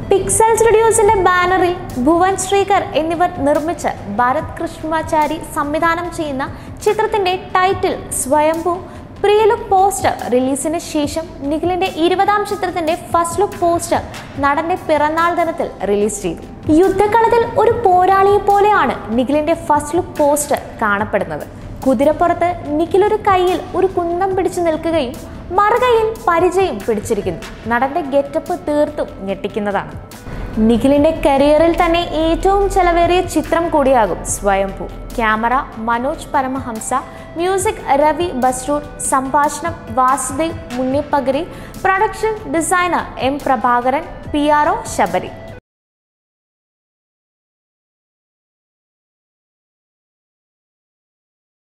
pixel സ്റ്റുഡിയോസിന്റെ ബാനറിൽ ഭുവൻ ശ്രീകർ എന്നിവർ നിർമ്മിച്ച് ഭാരത് കൃഷ്ണമാചാരി സംവിധാനം ചെയ്യുന്ന ചിത്രത്തിന്റെ title Swayambhu pre look poster റിലീസിന് ശേഷം നിഖിലിന്റെ ഇരുപതാം ചിത്രത്തിന്റെ ഫസ്റ്റ് ലുക്ക് പോസ്റ്റർ നടന്റെ പിറന്നാൾ ദിനത്തിൽ റിലീസ് ചെയ്തു യുദ്ധക്കളത്തിൽ ഒരു പോരാളിയെ പോലെയാണ് നിഖിലിന്റെ ഫസ്റ്റ് ലുക്ക് പോസ്റ്റർ കാണപ്പെടുന്നത് കുതിരപ്പുറത്ത് നിഖിൽ ഒരു കയ്യിൽ ഒരു കുന്തം പിടിച്ചു നിൽക്കുകയും മറുകൈയിൽ പരിചയം പിടിച്ചിരിക്കുന്നു നടന്റെ ഗെറ്റപ്പ് തീർത്തും ഞെട്ടിക്കുന്നതാണ് നിഖിലിന്റെ കരിയറിൽ തന്നെ ഏറ്റവും ചെലവേറിയ ചിത്രം കൂടിയാകും സ്വയംഭൂ ക്യാമറ മനോജ് പരമഹംസ മ്യൂസിക് രവി ബസ്രൂർ സംഭാഷണം Vasudev Munnipagari production designer M Prabhakaran P R O Sabari